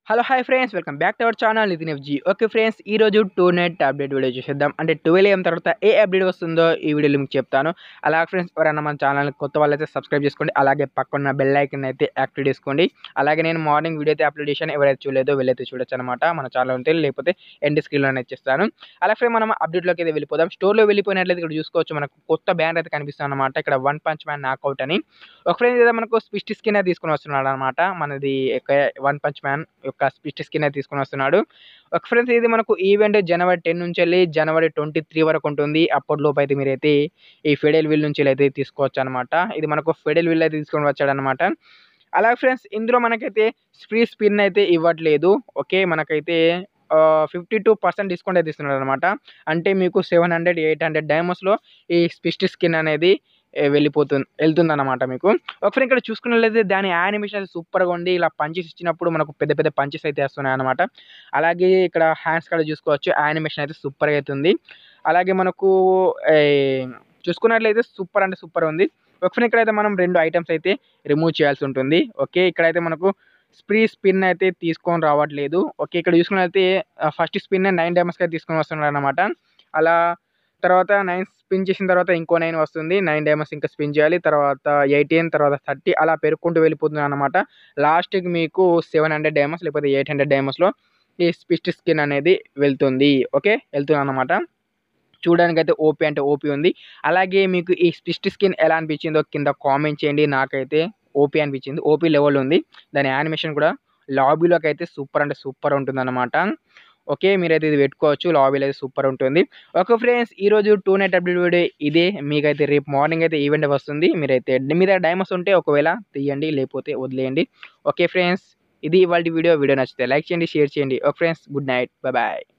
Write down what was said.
hello hi friends welcome back to our channel Nithin F G okay friends ఈ రోజు two net update video చేసేద్దాం అంటే twelve AM తర్వాత ఏ update వస్తుందో ఈ వీడియోలో మీకు చెప్తాను అలాగే ఫ్రెండ్స్ ఎవరైనా మన ఛానల్ కొత్త వాళ్ళైతే సబ్స్క్రైబ్ చేసుకోండి అలాగే పక్కన బెల్ ఐకన్ అయితే యాక్టివేట్ చేసుకోండి అలాగే నేను మార్నింగ్ వీడియో అయితే అప్లోడ్ చేశాను ఎవరైతే చూడలేదో వెళ్ళైతే చూడొచ్చు అనమాట మన ఛానల్ ఉంటే లేకపోతే ఎండ్ స్క్రీన్లోనే ఇచ్చేస్తాను అలాగే ఫ్రెండ్ మనం అప్డేట్లోకి అయితే వెళ్ళిపోదాం స్టోర్లో వెళ్ళిపోయినట్లయితే ఇక్కడ చూసుకోవచ్చు మనకు కొత్త బ్యాండ్ అయితే కనిపిస్తుంది అనమాట ఇక్కడ వన్ పంచ్ మ్యాన్ నాకౌట్ అని ఒక ఫ్రెండ్ ఏదో మనకు స్పిస్ట్ స్కిన్ అయితే తీసుకొని వస్తున్నాడు అనమాట మనది వన్ పంచ్ మ్యాన్ యొక్క స్పిస్ట్ స్కిన్ అయితే తీసుకొని వస్తున్నాడు ఒక ఫ్రెండ్స్ ఇది మనకు ఈవెంట్ జనవరి టెన్ నుంచి వెళ్ళి జనవరి ట్వంటీ త్రీ వరకు ఉంటుంది అప్పటిలోపు అయితే మీరైతే ఈ ఫెడెల్ విల్ నుంచి అయితే తీసుకోవచ్చు అనమాట ఇది మనకు ఫెడెల్ విల్ అయితే తీసుకొని వచ్చాడు అనమాట అలాగే ఫ్రెండ్స్ ఇందులో మనకైతే ఫ్రీ స్పిన్ అయితే ఇవ్వట్లేదు ఓకే మనకైతే ఫిఫ్టీ టూ పర్సెంట్ డిస్కౌంట్ అయితే ఇస్తున్నాడు అనమాట అంటే మీకు సెవెన్ హండ్రెడ్ ఎయిట్ హండ్రెడ్ డైమండ్స్లో ఈ స్పిస్ట్ స్కిన్ అనేది వెళ్ళిపోతుంది వెళ్తుంది అనమాట మీకు ఒకసారి ఇక్కడ చూసుకున్నట్లయితే దాని యానిమేషన్ అయితే సూపర్గా ఉంది ఇలా పంచెస్ ఇచ్చినప్పుడు మనకు పెద్ద పెద్ద పంచెస్ అయితే వస్తున్నాయి అనమాట అలాగే ఇక్కడ హ్యాండ్స్ కూడా చూసుకోవచ్చు యానిమేషన్ అయితే సూపర్గా అవుతుంది అలాగే మనకు చూసుకున్నట్లయితే సూపర్ అంటే సూపర్ ఉంది ఒకసారి ఇక్కడైతే మనం రెండు ఐటమ్స్ అయితే రిమూవ్ చేయాల్సి ఉంటుంది ఓకే ఇక్కడైతే మనకు స్ప్రీ స్పిన్ అయితే తీసుకొని రావట్లేదు ఓకే ఇక్కడ చూసుకున్నట్లయితే ఫస్ట్ స్పిన్ నైన్ డైమండ్స్కి అయితే తీసుకొని వస్తున్నాడు అనమాట అలా తర్వాత నైన్ స్పిన్ చేసిన తర్వాత ఇంకో నైన్ వస్తుంది నైన్ డైమండ్స్ ఇంకా స్పిన్ చేయాలి తర్వాత ఎయిటీన్ తర్వాత థర్టీ అలా పెరుక్కుంటూ వెళ్ళిపోతుంది అనమాట లాస్ట్కి మీకు సెవెన్ హండ్రెడ్ డైమండ్స్ లేకపోతే ఎయిట్ హండ్రెడ్ డైమండ్స్లో ఈ స్పిస్ట్ స్కిన్ అనేది వెళ్తుంది ఓకే వెళ్తుంది అనమాట చూడడానికి అయితే ఓపీ అంటే ఓపీ ఉంది అలాగే మీకు ఈ స్పిస్ట్ స్కిన్ ఎలా అనిపించిందో కింద కామెంట్ చేయండి నాకైతే ఓపీ అనిపించింది ఓపీ లెవెల్ ఉంది దాని యానిమేషన్ కూడా లాబీలోకి అయితే సూపర్ అంటే సూపర్ ఉంటుంది అనమాట ఓకే మీరైతే ఇది పెట్టుకోవచ్చు లాబీలో అయితే సూపర్ ఉంటుంది ఓకే ఫ్రెండ్స్ ఈరోజు టూ నైట్ అప్డేట్ వీడియో ఇదే మీకైతే రేపు మార్నింగ్ అయితే ఈవెంట్ వస్తుంది మీరైతే మీ దగ్గర డైమండ్స్ ఉంటే ఒకవేళ తీయండి లేకపోతే వదిలేయండి ఓకే ఫ్రెండ్స్ ఇది ఇవాళ వీడియో వీడియో నచ్చితే లైక్ చేయండి షేర్ చేయండి okay friends good night bye